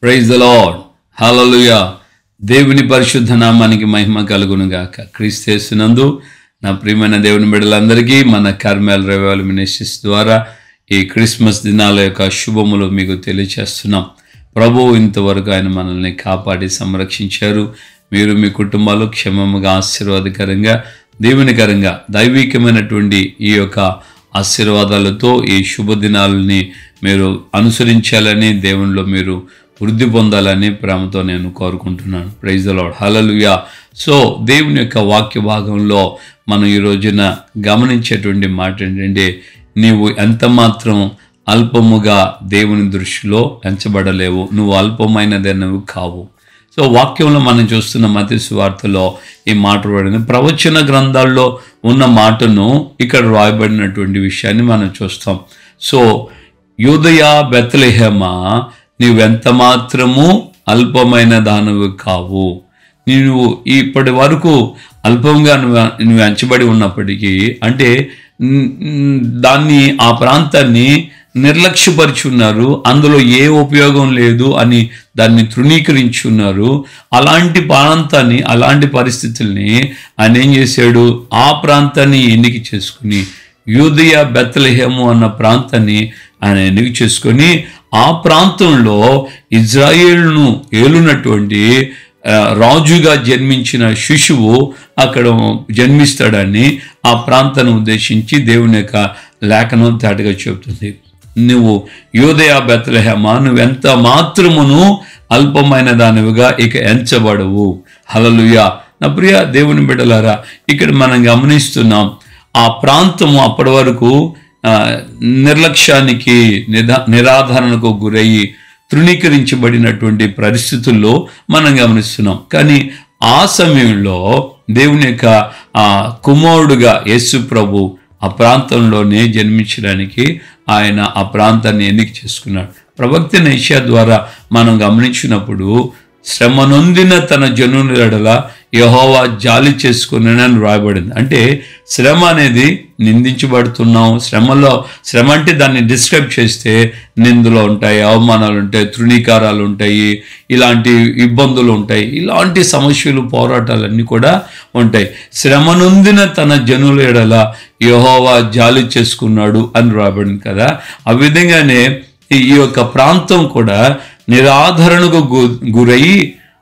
praise the lord హల్లెలూయా దేవుని పరిశుద్ధ నామానికి మహిమ కలుగును గాక క్రీస్తేస్తున్నందు నా ప్రియమైన దేవుని బిడ్డలందరికీ మన కర్మల్ రెవల్ మినిస్ట్రీస్ ద్వారా ఈ క్రిస్మస్ దినాల యొక్క శుభములు మీకు తెలియచేస్తున్నాం ప్రభు ఇంతవరకు ఆయన మనల్ని కాపాడి సంరక్షించారు మీరు మీ కుటుంబాలు క్షేమముగా ఆశీర్వాదకరంగా దీవెనకరంగా దైవికమైనటువంటి ఈ యొక్క ఆశీర్వాదాలతో ఈ శుభదినాలని మీరు అనుసరించాలని దేవునిలో మీరు వృద్ధి పొందాలని ప్రేమతో నేను కోరుకుంటున్నాను ప్రైజ్ లాడ్ హలలుయా సో దేవుని యొక్క వాక్య భాగంలో మనం ఈ రోజున గమనించేటువంటి మాట ఏంటంటే నీవు ఎంత మాత్రం అల్పముగా దేవుని దృష్టిలో ఎంచబడలేవు నువ్వు అల్పమైనదైనవి కావు సో వాక్యంలో మనం చూస్తున్న మతి సువార్తలో ఈ మాట రాయబడింది ప్రవచన గ్రంథాల్లో ఉన్న మాటను ఇక్కడ రాయబడినటువంటి విషయాన్ని మనం చూస్తాం సో యూదయ బెత్తలెహేమ నీవెంత మాత్రము అల్పమైన దానవు కావు నీవు ఇప్పటి వరకు అల్పంగా నువ్వు నువ్వు ఎంచబడి ఉన్నప్పటికీ అంటే న్- న్- దాన్ని ఆ ప్రాంతాన్ని నిర్లక్ష్యపరిచి ఉన్నారు అందులో ఏ ఉపయోగం లేదు అని దాన్ని తృణీకరించున్నారు అలాంటి ప్రాంతాన్ని అలాంటి పరిస్థితుల్ని ఆయన ఏం చేశాడు ఆ ప్రాంతాన్ని ఎన్నిక చేసుకుని యూదయ బెత్తలహేము అన్న ప్రాంతాన్ని ఆయన ఎన్నిక చేసుకొని ఆ ప్రాంతంలో ఇజ్రాయేల్ను ఏలునటువంటి ఆ, రాజుగా జన్మించిన శిశువు అక్కడ జన్మిస్తాడని ఆ ప్రాంతాన్ని ఉద్దేశించి దేవుని యొక్క లేఖనం తేటగా చెబుతుంది నువ్వు యోదయ బెత్తలహేమ నువ్వెంత మాత్రమును అల్పమైన దానివిగా ఇక ఎంచబడవు హలలుయా నా ప్రియ దేవుని బిడ్డలారా ఇక్కడ మనం గమనిస్తున్నాం ఆ ప్రాంతము అప్పటి వరకు ఆ, నిర్లక్ష్యానికి నిదా నిరాధరణకు గురయ్యి తృణీకరించబడినటువంటి పరిస్థితుల్లో మనం గమనిస్తున్నాం కానీ ఆ సమయంలో దేవుని యొక్క ఆ కుమారుడుగా యేసు ప్రభు ఆ ప్రాంతంలోనే జన్మించడానికి ఆయన ఆ ప్రాంతాన్ని ఎన్నిక చేసుకున్నాడు ప్రవక్త నైషా ద్వారా మనం గమనించినప్పుడు శ్రమ నొందిన తన జనుని ఎడల యహోవా జాలి చేసుకున్నానని రాయబడింది అంటే శ్రమ అనేది నిందించబడుతున్నాం శ్రమలో శ్రమ అంటే దాన్ని డిస్క్రైబ్ చేస్తే నిందులు ఉంటాయి అవమానాలు ఉంటాయి తృణీకారాలు ఉంటాయి ఇలాంటి ఇబ్బందులు ఉంటాయి ఇలాంటి సమస్యలు పోరాటాలన్నీ కూడా ఉంటాయి శ్రమ నొందిన తన జనుల ఎడల యహోవా జాలి చేసుకున్నాడు అని రాబడింది కదా ఆ విధంగానే ఈ- ఈ యొక్క ప్రాంతం కూడా నిరాధరణకు గు- గురయి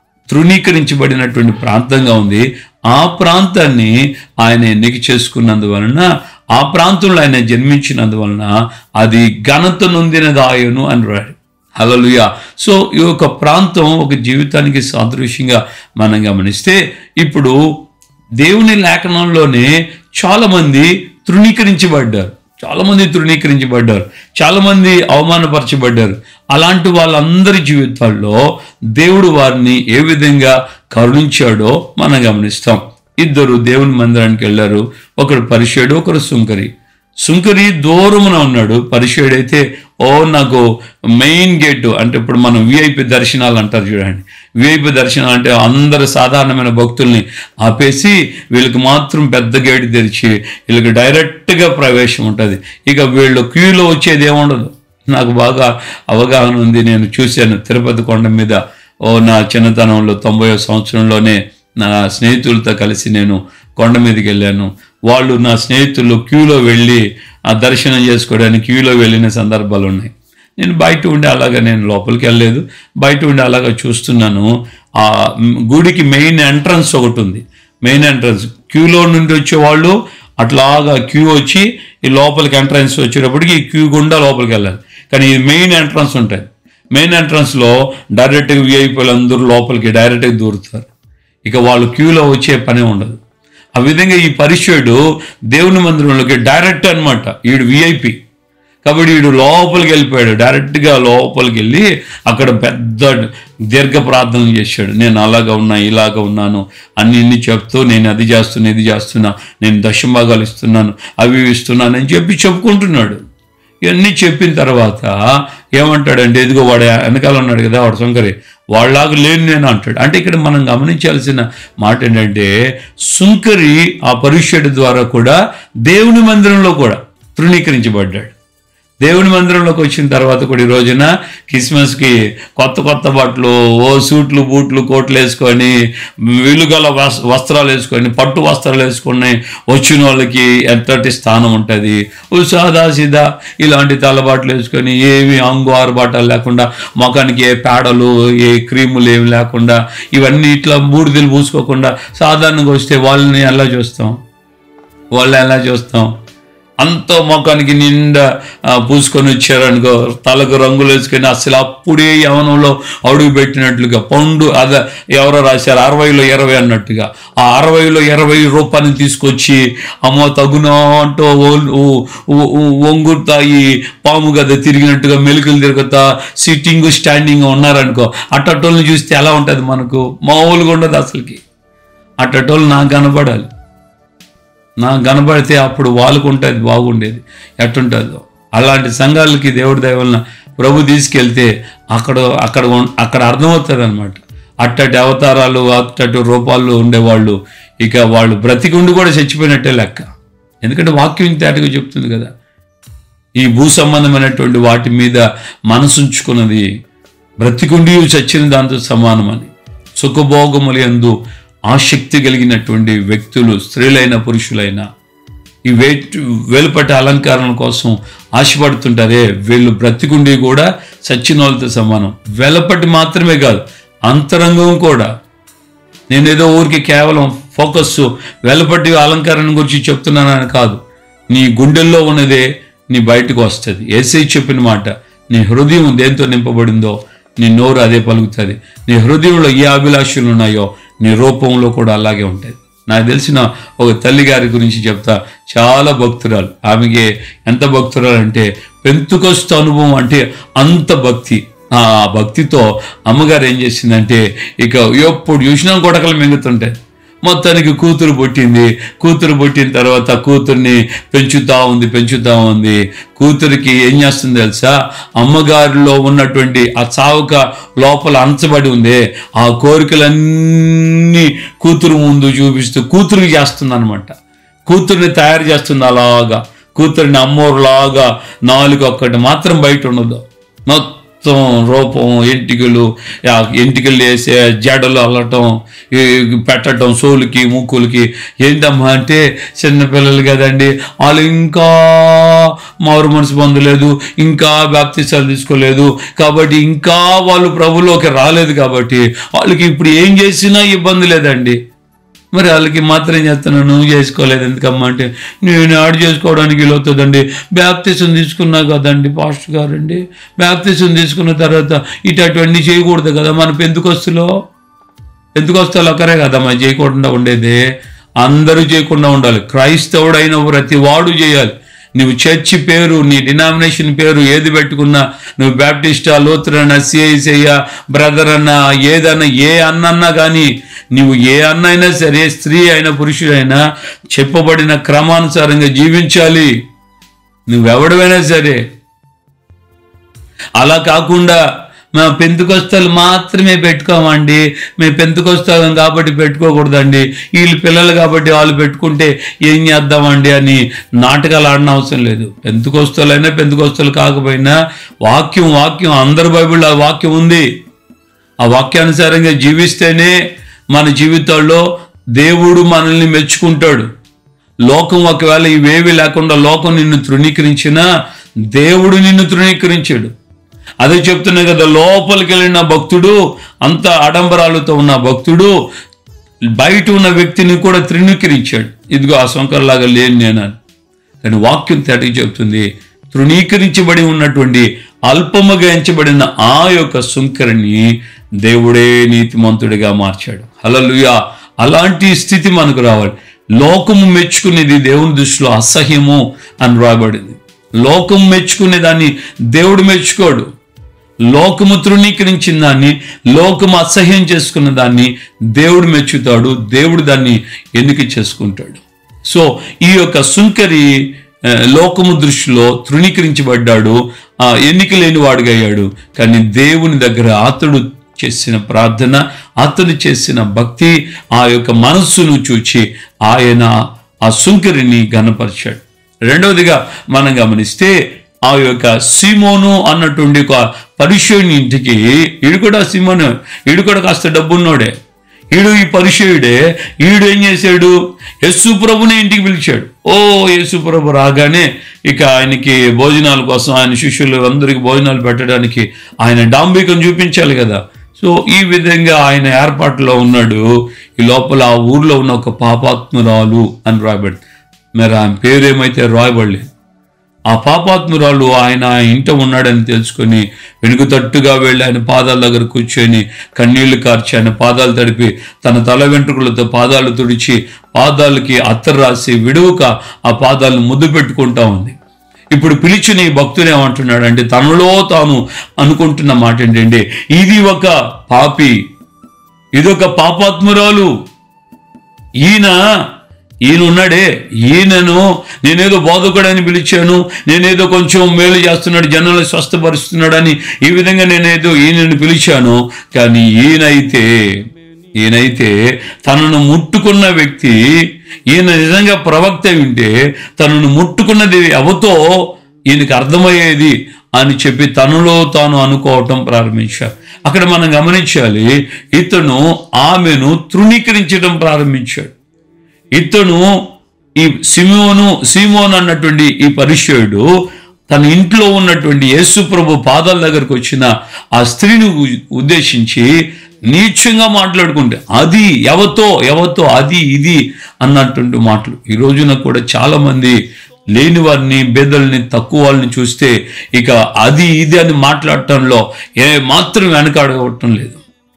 తృణీకరించబడినటువంటి ప్రాంతంగా ఉంది ఆ ప్రాంతాన్ని ఆయన ఎన్నిక చేసుకున్నందువలన ఆ ప్రాంతంలో ఆయన జన్మించినందువలన అది ఘనత నొందినదాయను అని రాడు హలలుయ సో ఈ యొక్క ప్రాంతం ఒక జీవితానికి సాదృశ్యంగా మనం గమనిస్తే ఇప్పుడు దేవుని లేఖనంలోనే చాలామంది తృణీకరించబడ్డారు చాలామంది తృణీకరించబడ్డారు చాలామంది అవమానపరచబడ్డారు అలాంటి వాళ్ళందరి జీవితాల్లో దేవుడు వారిని ఏ విధంగా కరుణించాడో మనం గమనిస్తాం ఇద్దరు దేవుని మందిరానికి వెళ్ళారు ఒకడు పరిషేడు ఒకడు సుంకరి సుంకరి దూరమున ఉన్నాడు పరిషేడైతే ఓ నాకు మెయిన్ గేట్ అంటే ఇప్పుడు మనం విఐపి దర్శనాలు అంటారు చూడండి విఐపి దర్శనాలు అంటే అందరు సాధారణమైన భక్తుల్ని ఆపేసి వీళ్ళకి మాత్రం పెద్ద గేట్ తెరిచి వీళ్ళకి డైరెక్ట్గా ప్రవేశం ఉంటుంది ఇక వీళ్ళు క్యూలో వచ్చేది ఏముండదు నాకు బాగా అవగాహన ఉంది నేను చూశాను తిరుపతి కొండ మీద ఓ నా చిన్నతనంలో తొంభై సంవత్సరంలోనే నా స్నేహితులతో కలిసి నేను కొండ మీదకి వెళ్ళాను వాళ్ళు నా స్నేహితులు క్యూలో వెళ్ళి ఆ దర్శనం చేసుకోవడానికి క్యూలో వెళ్ళిన సందర్భాలు ఉన్నాయి నేను బయట ఉండి అలాగా నేను లోపలికి వెళ్ళలేదు బయట ఉండి అలాగా చూస్తున్నాను ఆ మ్, గుడికి మెయిన్ ఎంట్రన్స్ ఒకటి ఉంది మెయిన్ ఎంట్రన్స్ క్యూలో నుండి వచ్చేవాళ్ళు అట్లాగా క్యూ వచ్చి ఈ లోపలికి ఎంట్రన్స్ వచ్చేటప్పటికి ఈ క్యూ గుండా లోపలికి వెళ్ళాలి కానీ ఈ మెయిన్ ఎంట్రన్స్ ఉంటుంది మెయిన్ ఎంట్రన్స్లో డైరెక్ట్గా విఐపీలు అందరూ లోపలికి డైరెక్ట్గా దూరుతారు ఇక వాళ్ళు క్యూలో వచ్చే పనే ఉండదు ఆ విధంగా ఈ పరిచయుడు దేవుని మందిరంలోకి డైరెక్ట్ అన్నమాట వీడు విఐపి కాబట్టి వీడు లోపలికి వెళ్ళిపోయాడు డైరెక్ట్గా లోపలికి వెళ్ళి అక్కడ పెద్ద దీర్ఘ ప్రార్థనలు చేశాడు నేను అలాగా ఉన్నా ఇలాగా ఉన్నాను అన్ని ఇన్ని చెప్తూ నేను అది చేస్తున్నా ఇది చేస్తున్నా నేను దశభాగాలు ఇస్తున్నాను అవి ఇవి ఇస్తున్నాను అని చెప్పి చెప్పుకుంటున్నాడు ఇవన్నీ చెప్పిన తర్వాత ఏమంటాడంటే ఇదిగో వాడు వెనకాల ఉన్నాడు కదా వాడు శంకరి వాళ్ళలాగా లేని నేను అంటాడు అంటే ఇక్కడ మనం గమనించాల్సిన మాట ఏంటంటే సుంకరి ఆ పరీక్షడు ద్వారా కూడా దేవుని మందిరంలో కూడా తృణీకరించబడ్డాడు దేవుని మందిరంలోకి వచ్చిన తర్వాత కూడా ఈ రోజున క్రిస్మస్కి కొత్త కొత్త బట్టలు ఓ సూట్లు బూట్లు కోట్లు వేసుకొని విలుగల వస్- వస్త్రాలు వేసుకొని పట్టు వస్త్రాలు వేసుకొని వచ్చిన వాళ్ళకి ఎంతటి స్థానం ఉంటుంది ఓ సాదా సీదా ఇలాంటి తలబాట్లు వేసుకొని ఏమి అంగు ఆరుబాటాలు లేకుండా ముఖానికి ఏ పేడలు ఏ క్రీములు ఏమి లేకుండా ఇవన్నీ ఇట్లా బూడిదలు పూసుకోకుండా సాధారణంగా వస్తే వాళ్ళని ఎలా చూస్తాం వాళ్ళు ఎలా చూస్తాం అంత ముఖానికి నిండా ఆ, పూసుకొని వచ్చారనుకో తలకు రంగులు వేసుకొని అసలు అప్పుడే యవనంలో అడుగు పెట్టినట్లుగా పండు అదే ఎవరో రాశారు అరవైలో ఇరవై అన్నట్టుగా ఆ అరవైలో ఇరవై రూపాయలు తీసుకొచ్చి అమ్మో తగునా అంటూ ఒంగుతా ఈ పాము గద తిరిగినట్టుగా మెలుకలు తిరుగుతా సిట్టింగ్ స్టాండింగ్ ఉన్నారనుకో అట్టటోళ్ళని చూస్తే ఎలా ఉంటుంది మనకు మామూలుగా ఉండదు అసలుకి అట్టటోళ్ళు నాకు కనపడాలి నాకు కనబడితే అప్పుడు వాళ్ళకు ఉంటుంది బాగుండేది ఎట్టుంటుందో అలాంటి సంఘాలకి దేవుడి దయవలన ప్రభు తీసుకెళ్తే అక్కడ అక్కడ ఉన్- అక్కడ అర్థమవుతుంది అనమాట అట్టటి అవతారాలు అట్టటి రూపాల్లో ఉండేవాళ్ళు ఇక వాళ్ళు బ్రతికుండి కూడా చచ్చిపోయినట్టే లెక్క ఎందుకంటే వాక్యం తేటగా చెప్తుంది కదా ఈ భూ సంబంధమైనటువంటి వాటి మీద మనసుంచుకున్నది బ్రతికుండి చచ్చిన దాంతో సమానమని సుఖభోగములు ఎందు ఆసక్తి కలిగినటువంటి వ్యక్తులు స్త్రీలైన పురుషులైన ఈ వేట్ వెలుపటి అలంకరణ కోసం ఆశపడుతుంటారే వీళ్ళు బ్రతికుండి కూడా చచ్చిన వాళ్ళతో సమానం వెలపటి మాత్రమే కాదు అంతరంగం కూడా నేనేదో ఊరికి కేవలం ఫోకస్ వెలపటి అలంకరణ గురించి చెప్తున్నానని కాదు నీ గుండెల్లో ఉన్నదే నీ బయటకు వస్తుంది ఏసై చెప్పిన మాట నీ హృదయం దేంతో నింపబడిందో నీ నోరు అదే పలుకుతుంది నీ హృదయంలో ఏ అభిలాషలు ఉన్నాయో నీ రూపంలో కూడా అలాగే ఉంటాయి నాకు తెలిసిన ఒక తల్లి గారి గురించి చెప్తా చాలా భక్తురాలు ఆమెకి ఎంత భక్తురాలు అంటే పెంతుకొస్తు అనుభవం అంటే అంత భక్తి ఆ భక్తితో అమ్మగారు ఏం చేసిందంటే ఇక ఎప్పుడు చూసినా కొడకలు మింగుతుంటాయి మొత్తానికి కూతురు పుట్టింది కూతురు పుట్టిన తర్వాత కూతుర్ని పెంచుతా ఉంది పెంచుతా ఉంది కూతురికి ఏం చేస్తుంది తెలుసా అమ్మగారిలో ఉన్నటువంటి ఆ చావుక లోపల అంచబడి ఉంది ఆ కోరికలన్నీ కూతురు ముందు చూపిస్తూ కూతురికి చేస్తుంది అనమాట కూతుర్ని తయారు చేస్తుంది అలాగా కూతురిని అమ్మోరులాగా నాలుగు ఒక్కటి మాత్రం బయట ఉండదు మొత్తం రూపం ఎంటికలు ఆ ఎంటికలు వేసే జడలు అల్లటం ఈ పెట్టడం సోలుకి ముక్కులకి ఏంటమ్మా అంటే చిన్నపిల్లలు కదండి వాళ్ళు ఇంకా మారు మనసు పొందలేదు ఇంకా బాప్తిసాలు తీసుకోలేదు కాబట్టి ఇంకా వాళ్ళు ప్రభులోకి రాలేదు కాబట్టి వాళ్ళకి ఇప్పుడు ఏం చేసినా ఇబ్బంది లేదండి మరి వాళ్ళకి మాత్రం ఏం చేస్తున్నాను నువ్వు చేసుకోలేదు ఎందుకమ్మా అంటే నేను యాడ్ చేసుకోవడానికి వీలవుతుందండి బ్యాప్తిసం తీసుకున్నా కదండి పాస్టర్ గారండి బ్యాప్తిసం తీసుకున్న తర్వాత ఇటటువంటి చేయకూడదు కదా మన పెందుకొస్తులో పెందుకొస్తాలు ఒకరే కదా మనం చేయకుండా ఉండేది అందరూ చేయకుండా ఉండాలి క్రైస్తవుడైన ప్రతి వాడు చేయాలి నువ్వు చర్చి పేరు నీ డినామినేషన్ పేరు ఏది పెట్టుకున్నా నువ్వు బ్యాప్టిస్టా లోతురన్నా సిఐసయ్యా బ్రదర్ అన్నా ఏదన్నా ఏ అన్నన్నా కానీ నువ్వు ఏ అన్న అయినా సరే స్త్రీ అయినా పురుషుడైనా చెప్పబడిన క్రమానుసారంగా జీవించాలి నువ్వెవడమైనా సరే అలా కాకుండా మా పెంతుకొస్తాలు మాత్రమే పెట్టుకోమండి మేము పెంతుకొస్తాం కాబట్టి పెట్టుకోకూడదండి వీళ్ళు పిల్లలు కాబట్టి వాళ్ళు పెట్టుకుంటే ఏం చేద్దామండి అని నాటకాలు ఆడిన అవసరం లేదు పెంతుకొస్తాలైనా పెంతుకొస్తాలు కాకపోయినా వాక్యం వాక్యం అందరి బైబిల్లో ఆ వాక్యం ఉంది ఆ వాక్యానుసారంగా జీవిస్తేనే మన జీవితాల్లో దేవుడు మనల్ని మెచ్చుకుంటాడు లోకం ఒకవేళ ఇవేవి లేకుండా లోకం నిన్ను తృణీకరించినా దేవుడు నిన్ను తృణీకరించాడు అదే చెప్తున్నా కదా లోపలికి వెళ్ళిన భక్తుడు అంత ఆడంబరాలతో ఉన్న భక్తుడు బయట ఉన్న వ్యక్తిని కూడా తృణీకరించాడు ఇదిగో ఆ సొంకర్లాగా లేని నేనని కానీ వాక్యం తేటకి చెప్తుంది తృణీకరించబడి ఉన్నటువంటి అల్పముగా ఎంచబడిన ఆ యొక్క సుంకరిని దేవుడే నీతిమంతుడిగా మార్చాడు హల్లెలూయా అలాంటి స్థితి మనకు రావాలి లోకము మెచ్చుకునేది దేవుని దృష్టిలో అసహ్యము అని రాయబడింది లోకం మెచ్చుకునే దాన్ని దేవుడు మెచ్చుకోడు లోకము తృణీకరించిన దాన్ని లోకము అసహ్యం చేసుకున్న దాన్ని దేవుడు మెచ్చుతాడు దేవుడు దాన్ని ఎన్నిక చేసుకుంటాడు సో ఈ యొక్క సుంకరి ఆ, లోకము దృష్టిలో తృణీకరించబడ్డాడు ఆ, ఎన్నిక లేని వాడుగా అయ్యాడు కానీ దేవుని దగ్గర అతడు చేసిన ప్రార్థన అతడు చేసిన భక్తి ఆ యొక్క మనస్సును చూచి ఆయన ఆ సుంకరిని గనపరిచాడు రెండవదిగా మనం గమనిస్తే ఆ యొక్క సీమోను అన్నటువంటి ఒక పరిశోని ఇంటికి ఈడు కూడా సీమోను ఈడు కూడా కాస్త డబ్బున్నోడే ఈడు ఈ పరిచయుడే ఈడు ఏం చేశాడు యస్సు ప్రభుని ఇంటికి పిలిచాడు ఓ యేసు ప్రభు రాగానే ఇక ఆయనకి భోజనాల కోసం ఆయన శిష్యులు అందరికి భోజనాలు పెట్టడానికి ఆయన డాంబికం చూపించాలి కదా సో ఈ విధంగా ఆయన ఏర్పాటులో ఉన్నాడు ఈ లోపల ఆ ఊర్లో ఉన్న ఒక పాపాత్మురాలు అని రాయబడి మరి ఆయన పేరేమైతే రాయబడలేదు ఆ పాపాత్మురాలు ఆయన ఇంట ఉన్నాడని తెలుసుకొని వెనుకతట్టుగా వెళ్ళి ఆయన పాదాల దగ్గర కూర్చొని కన్నీళ్లు కార్చి ఆయన పాదాలు తడిపి తన తల వెంట్రుకలతో పాదాలు తుడిచి పాదాలకి అత్తరు రాసి విడువక ఆ పాదాలను ముద్దు పెట్టుకుంటా ఉంది ఇప్పుడు పిలిచిన ఈ భక్తుడు ఏమంటున్నాడు అంటే తనలో తాను అనుకుంటున్న మాట ఏంటంటే ఇది ఒక పాపి ఇదొక పాపాత్మురాలు ఈయన ఈయన ఉన్నాడే ఈయనను నేనేదో బోధకుడని పిలిచాను నేనేదో కొంచెం మేలు చేస్తున్నాడు జనాలు స్వస్థపరుస్తున్నాడని ఈ విధంగా నేనేదో ఈయనను పిలిచాను కానీ ఈయనైతే ఈయనైతే తనను ముట్టుకున్న వ్యక్తి ఈయన నిజంగా ప్రవక్త ఉంటే తనను ముట్టుకున్నది ఎవతో ఈయనకి అర్థమయ్యేది అని చెప్పి తనలో తాను అనుకోవటం ప్రారంభించారు అక్కడ మనం గమనించాలి ఇతను ఆమెను తృణీకరించడం ప్రారంభించాడు ఇతను ఈ సిమోను సీమోన్ అన్నటువంటి ఈ పరిచయుడు తన ఇంట్లో ఉన్నటువంటి యేసు ప్రభు పాదాల దగ్గరకు వచ్చిన ఆ స్త్రీని ఉ- ఉద్దేశించి నీచంగా మాట్లాడుకుంటే అది ఎవతో ఎవతో అది ఇది అన్నటువంటి మాటలు ఈ రోజున కూడా చాలా మంది లేని వారిని బేదల్ని తక్కువ వాళ్ళని చూస్తే ఇక అది ఇది అని మాట్లాడటంలో ఏ మాత్రం వెనకాడవటం లేదు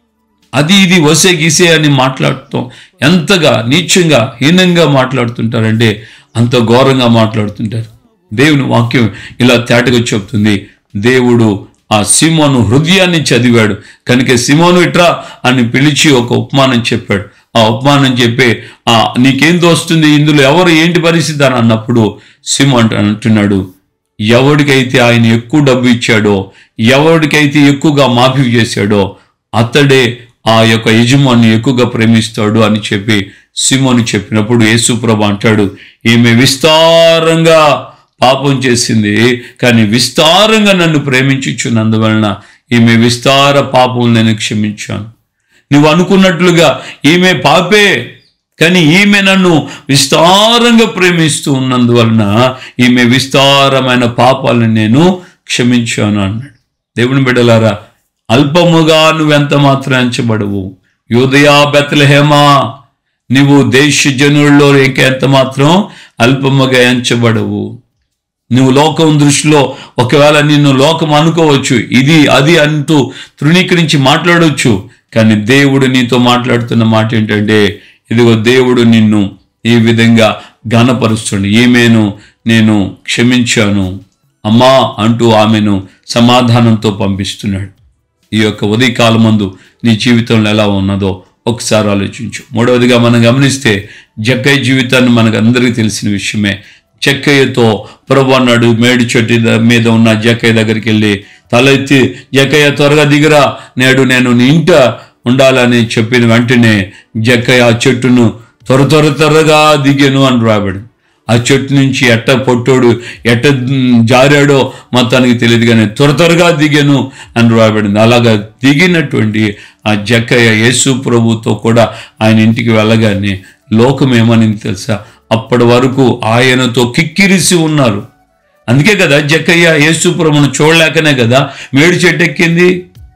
అది ఇది వసే గీసే అని మాట్లాడటం ఎంతగా నీచంగా హీనంగా మాట్లాడుతుంటారంటే అంత ఘోరంగా మాట్లాడుతుంటారు దేవుని వాక్యం ఇలా తేటగా చెప్తుంది దేవుడు ఆ సిమోను హృదయాన్ని చదివాడు కనుక సిమోను ఇట్రా అని పిలిచి ఒక ఉపమానం చెప్పాడు ఆ ఉపమానం చెప్పి ఆ నీకేం తోస్తుంది ఇందులో ఎవరు ఏంటి పరిస్థితి అని అన్నప్పుడు సిమోన్ అంటున్నాడు ఎవడికైతే ఆయన ఎక్కువ డబ్బు ఇచ్చాడో ఎవడికైతే ఎక్కువగా మాఫీ చేశాడో అతడే ఆ యొక్క యజమాని ఎక్కువగా ప్రేమిస్తాడు అని చెప్పి సిమోని చెప్పినప్పుడు యేసుప్రభు అంటాడు ఈమె విస్తారంగా పాపం చేసింది కానీ విస్తారంగా నన్ను ప్రేమించుచున్నందువలన ఈమె విస్తార పాపం నేను క్షమించాను నువ్వు అనుకున్నట్లుగా ఈమె పాపే కానీ ఈమె నన్ను విస్తారంగా ప్రేమిస్తూ ఉన్నందువలన ఈమె విస్తారమైన పాపాలను నేను క్షమించాను అన్నాడు దేవుని బిడ్డలారా అల్పముగా నువ్వెంత మాత్రం ఎంచబడవు యూదయా బెత్లహేమా నువ్వు దేశ జనుల్లో ఇంకెంత మాత్రం అల్పముగా ఎంచబడవు నువ్వు లోకం దృష్టిలో ఒకవేళ నిన్ను లోకం అనుకోవచ్చు ఇది అది అంటూ తృణీకరించి మాట్లాడవచ్చు కానీ దేవుడు నీతో మాట్లాడుతున్న మాట ఏంటంటే ఇదిగో దేవుడు నిన్ను ఈ విధంగా ఘనపరుస్తుండు ఈమెను నేను క్షమించాను అమ్మా అంటూ ఆమెను సమాధానంతో పంపిస్తున్నాడు ఈ యొక్క ఉదయకాలం మందు నీ జీవితంలో ఎలా ఉన్నదో ఒకసారి ఆలోచించు మూడవదిగా మనం గమనిస్తే జక్కయ్య జీవితాన్ని మనకు అందరికీ తెలిసిన విషయమే జక్కయ్యతో ప్రభు అన్నాడు మేడి చెట్టు ద- మీద ఉన్న జక్కయ్య దగ్గరికి వెళ్ళి తలెత్తి జక్కయ్య త్వరగా దిగిరా నేడు నేను నీ ఇంట ఉండాలని చెప్పిన వెంటనే జక్కయ్య ఆ చెట్టును త్వర త్వర త్వరగా దిగాను అని రాబడి ఆ చెట్టు నుంచి ఎట్ట పొట్టోడు ఎట్ట మ్, జారాడో మొత్తానికి తెలియదు కానీ త్వర త్వరగా దిగాను అని రాబడింది అలాగా దిగినటువంటి ఆ జక్కయ్య యేసు ప్రభుతో కూడా ఆయన ఇంటికి వెళ్ళగానే లోకం ఏమని తెలుసా అప్పటి వరకు ఆయనతో కిక్కిరిసి ఉన్నారు అందుకే కదా జక్కయ్య యేసు ప్రభును చూడలేకనే కదా మేడి చెట్టు ఎక్కింది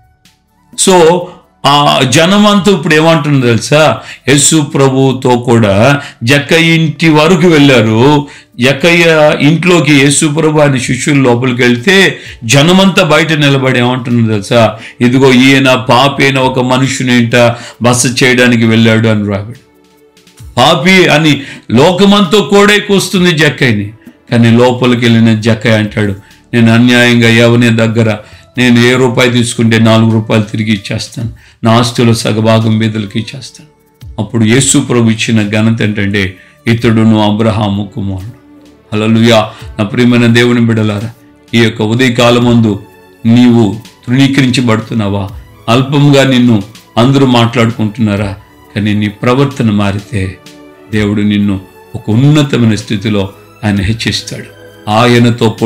సో ఆ జనమంతా ఇప్పుడు ఏమంటుంది తెలుసా యేసు ప్రభుతో కూడా జక్కయ్య ఇంటి వరకు వెళ్ళారు జక్కయ్య ఇంట్లోకి యేసు ప్రభు ఆయన శిష్యులు లోపలికి వెళ్తే జనమంతా బయట నిలబడి ఏమంటున్నారు తెలుసా ఇదిగో ఈయన పాపైన ఒక మనుషుని ఇంట బస చేయడానికి వెళ్ళాడు అని రాబడి పాపి అని లోకమంతా కూడా కూస్తుంది జక్కయ్యని కానీ లోపలికి వెళ్ళిన జక్కయ్య అంటాడు నేను అన్యాయంగా ఎవరి దగ్గర నేను ఏ రూపాయి తీసుకుంటే నాలుగు రూపాయలు తిరిగి ఇచ్చేస్తాను నా ఆస్తుల సగభాగం బీదలకి ఇచ్చేస్తాను అప్పుడు యేసు ప్రభు ఇచ్చిన ఘనత ఏంటంటే ఇతడును అబ్రహాము కుమారుడు హల్లెలూయా నా ప్రియమైన దేవుని బిడలారా ఈ యొక్క ఉదయకాలమందు నీవు తృణీకరించబడుతున్నావా అల్పంగా నిన్ను అందరూ మాట్లాడుకుంటున్నారా కానీ నీ ప్రవర్తన మారితే దేవుడు నిన్ను ఒక ఉన్నతమైన స్థితిలో ఆయన హెచ్చిస్తాడు ఆయనతో కూడా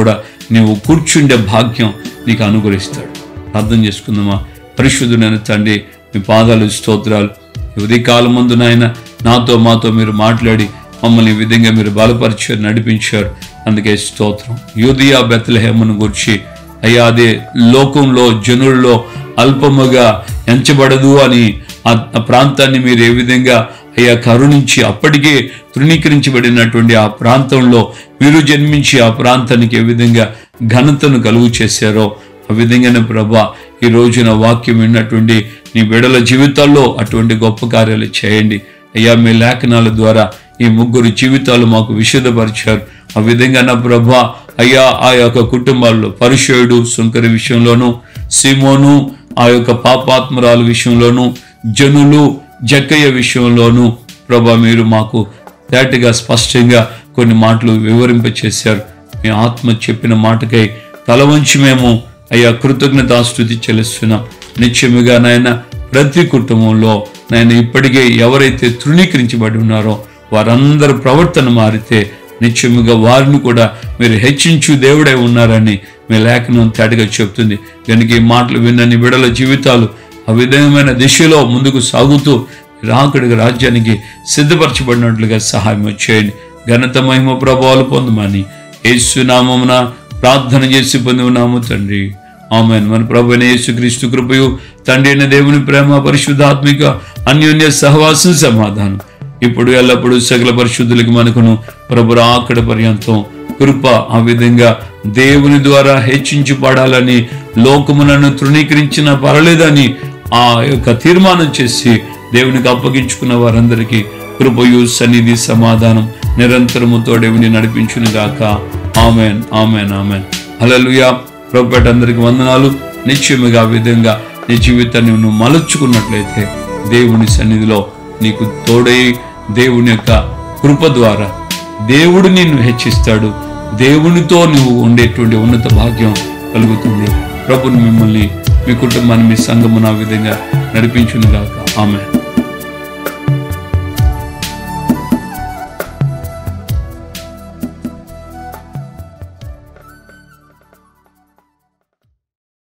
నీవు కూర్చుండే భాగ్యం నీకు అనుగ్రహిస్తాడు అర్థం చేసుకుందామా పరిశుద్ధుడైన తండ్రి మీ పాదాలు స్తోత్రాలు ఈ ఉదయకాలం ముందు నాయన నాతో మాతో మీరు మాట్లాడి మమ్మల్ని ఈ విధంగా మీరు బలపరిచారు నడిపించారు అందుకే స్తోత్రం యూదియా బెత్తలహేమను గురించి అయ్యా అదే లోకంలో జనుల్లో అల్పముగా ఎంచబడదు అని ఆ ఆ ప్రాంతాన్ని మీరు ఏ విధంగా అయ్యా కరుణించి అప్పటికే తృణీకరించబడినటువంటి ఆ ప్రాంతంలో మీరు జన్మించి ఆ ప్రాంతానికి ఏ విధంగా ఘనతను కలుగు చేశారో ఆ విధంగానే ప్రభా ఈ రోజున వాక్యం విన్నటువంటి నీ బిడల జీవితాల్లో అటువంటి గొప్ప కార్యాలు చేయండి అయ్యా మీ లేఖనాల ద్వారా ఈ ముగ్గురు జీవితాలు మాకు విషదపరిచారు ఆ విధంగా నా ప్రభా అయ్యా ఆ యొక్క కుటుంబాల్లో పరిచయుడు శంకరి విషయంలోనూ సిమోను ఆ యొక్క పాపాత్మరాల విషయంలోనూ జనులు జక్కయ్య విషయంలోనూ ప్రభా మీరు మాకు తేటగా స్పష్టంగా కొన్ని మాటలు వివరింపచేశారు మీ ఆత్మ చెప్పిన మాటకై తల వంచి మేము అయ్యా కృతజ్ఞతాస్తుతి చెల్లిస్తున్నాం నిత్యముగా నాయన ప్రతి కుటుంబంలో నాయన ఇప్పటికే ఎవరైతే తృణీకరించబడి ఉన్నారో వారందరి ప్రవర్తన మారితే నిత్యముగా వారిని కూడా మీరు హెచ్చించు దేవుడై ఉన్నారని మీ లేఖనం తేటగా చెప్తుంది కనుక ఈ మాటలు విన్న నీ బిడల జీవితాలు ఆ విధమైన దిశలో ముందుకు సాగుతూ రాకుడికి రాజ్యానికి సిద్ధపరచబడినట్లుగా సహాయం చేయండి ఘనత మహిమ ప్రభావాలు పొందమని యేసునామమున ప్రార్థన చేసి పొంది ఉన్నాము తండ్రి ఆమెన్ మన ప్రభు యేసుక్రీస్తు కృపయు తండ్రి అయిన దేవుని ప్రేమ పరిశుద్ధాత్మిక అన్యోన్య సహవాసం సమాధానం ఇప్పుడు ఎల్లప్పుడూ సకల పరిశుద్ధులకి మనకును ప్రభు రాకడ పర్యంతం కృప ఆ విధంగా దేవుని ద్వారా హెచ్చించి పడాలని లోకమునను తృణీకరించిన పర్లేదని ఆ యొక్క తీర్మానం చేసి దేవునికి అప్పగించుకున్న వారందరికీ కృపయు సన్నిధి సమాధానం నిరంతరము తోడేవిని నడిపించును గాక ఆమెన్ ఆమెన్ ఆమెన్ హల్లెలూయా ప్రభుపేట అందరికి వందనాలు నిత్యముగా ఆ విధంగా నీ జీవితాన్ని నువ్వు మలుచుకున్నట్లయితే దేవుని సన్నిధిలో నీకు తోడై దేవుని యొక్క కృప ద్వారా దేవుడు నిన్ను హెచ్చిస్తాడు దేవునితో నువ్వు ఉండేటువంటి ఉన్నత భాగ్యం కలుగుతుంది ప్రభుని మిమ్మల్ని మీ కుటుంబాన్ని మీ సంఘమును ఆ విధంగా నడిపించునుగాక ఆమె